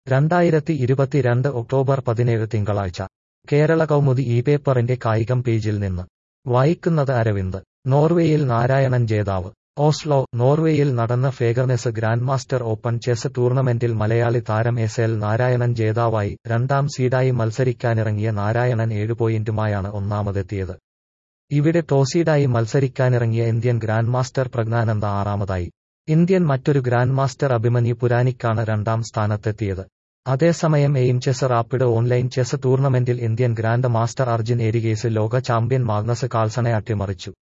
രണ്ടായിരത്തി ഇരുപത്തിരണ്ട് ഒക്ടോബർ പതിനേഴ് തിങ്കളാഴ്ച കേരള കൗമുദി ഈ പേപ്പറിന്റെ കായികം പേജിൽ നിന്ന് വായിക്കുന്നത് അരവിന്ദ് നോർവേയിൽ നാരായണൻ ജേതാവ് ഓസ്ലോ നോർവേയിൽ നടന്ന Fagernes grand master open chess tournament Malayali താരം എസ് എൽ നാരായണൻ ജേതാവായി രണ്ടാം സീഡായി മത്സരിക്കാനിറങ്ങിയ നാരായണൻ ഏഴ് പോയിന്റുമായാണ് ഒന്നാമതെത്തിയത് ഇവിടെ ടോസീഡായി മത്സരിക്കാനിറങ്ങിയ ഇന്ത്യൻ ഗ്രാൻഡ് മാസ്റ്റർ പ്രജ്ഞാനന്ദ ആറാമതായി ഇന്ത്യൻ മറ്റൊരു ഗ്രാൻഡ് മാസ്റ്റർ അഭിമന്യു പുരാനിക്കാണ് രണ്ടാം സ്ഥാനത്തെത്തിയത് അതേസമയം aim chess rapid online chess tournament Indian grand master Arjun Erigaisi ലോക ചാമ്പ്യൻ മാഗ്നസ് കാൾസണെ അട്ടിമറിച്ചു